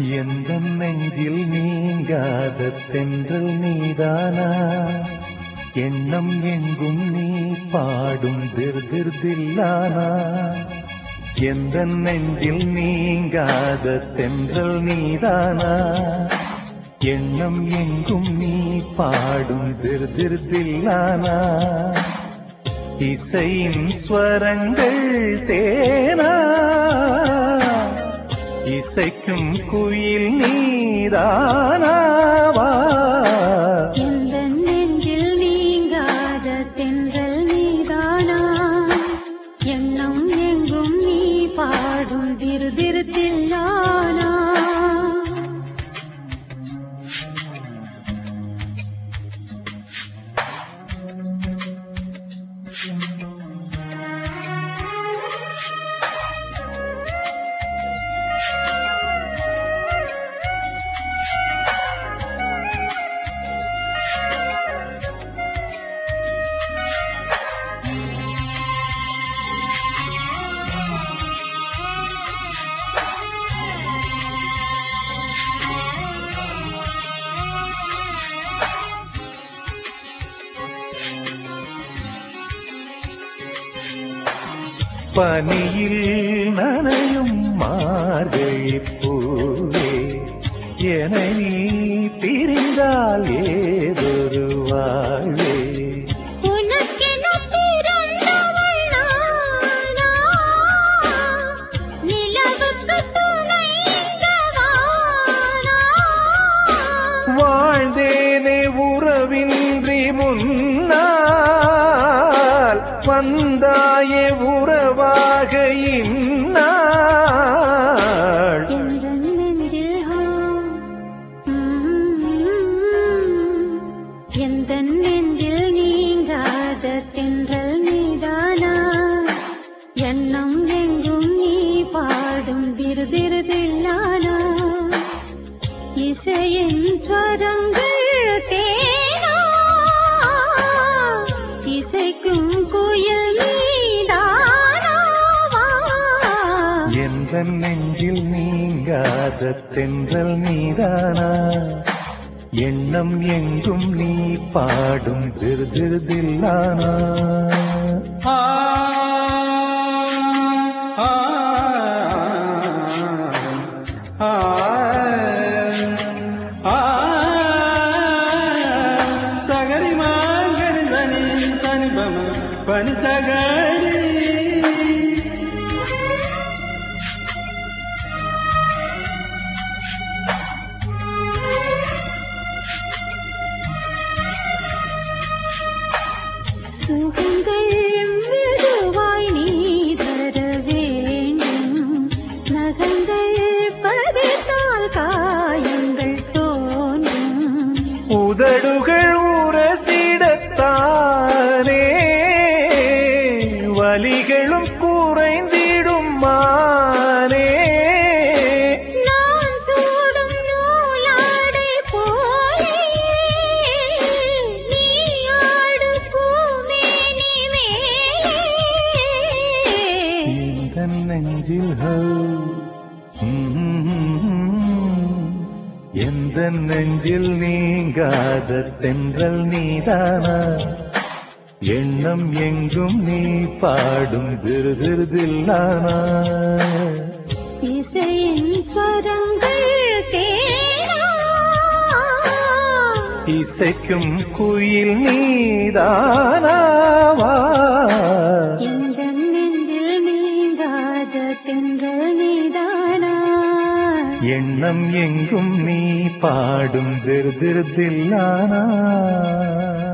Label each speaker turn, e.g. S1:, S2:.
S1: எந்த நெஞ்சில் நீங்காத தென்றல் நீதானா எண்ணம் எங்கும் நீ பாடும் திருதிர்தில்லானா எந்த நெஞ்சில் நீங்காத தென்றல் நீதானா எண்ணம் எங்கும் நீ பாடும் திருதிர்தில்லானா இசையின் ஸ்வரங்கள் தேனா இசைக்கும் குயில் நீதானாவா
S2: எந்த நெஞ்சில் நீங்காத தென்றல் நீதானா எண்ணம் எங்கும் நீ பாடும் திரு திரு தில்லானா
S1: பனியில் நனையும் மார்கழி பூவே என நீ பிரிந்தால் ஏதொரு வாழ்வே
S2: உனக்கென பிறந்தவள் நானா? நிலவுக்கு துணைந்தவானா?
S1: வாழ்ந்தேனே உறவின்றி முன்னால் வந்தாயே உறவாக இந்நாள்
S2: என்ற நெஞ்சில் ஹா, ம், எந்த நெஞ்சில் நீங்காத தென்றல் நீதானா எண்ணம் எங்கும் நீ பாடும் திரு திரு தில்லானா இசையின் ஸ்வரங்கள் தேனா இசைக்கும் குயில் நீதானாவா
S1: எந்த நெஞ்சில் நீங்காத தென்றல் நீதானா எண்ணம் எங்கும் நீ பாடும் திருதிருதில்லானா
S3: ஆ ஆ ஆ ஆ சகரி மாங்கரி தனி தனி பம பனி சகரி
S2: சுகங்கள் மெதுவாய் நீ தர வேண்டும் நகங்கள் பதித்தால் காயங்கள் தோன்றும்
S1: உதடுகள் உரசிடத்தானே வலிகளும் குறைந்திடும் மானே
S2: நான் சூடும் நூலாடை போலே நீ ஆடு பூமேனி மேலே
S1: இந்த நெஞ்சில் ஹோ, ம்ம். எந்த நெஞ்சில் நீங்காத தென்றல் நீதானா எண்ணம் எங்கும் நீ பாடும் திருதிருதில்லானா
S2: இசையின் ஸ்வரங்கள் தேனா
S1: இசைக்கும் குயில் நீதானாவா
S2: எந்த நெஞ்சில் நீங்காத தென்றல் நீதானா
S1: எண்ணம் எங்கும் நீ பாடும் திருதிருதில்லானா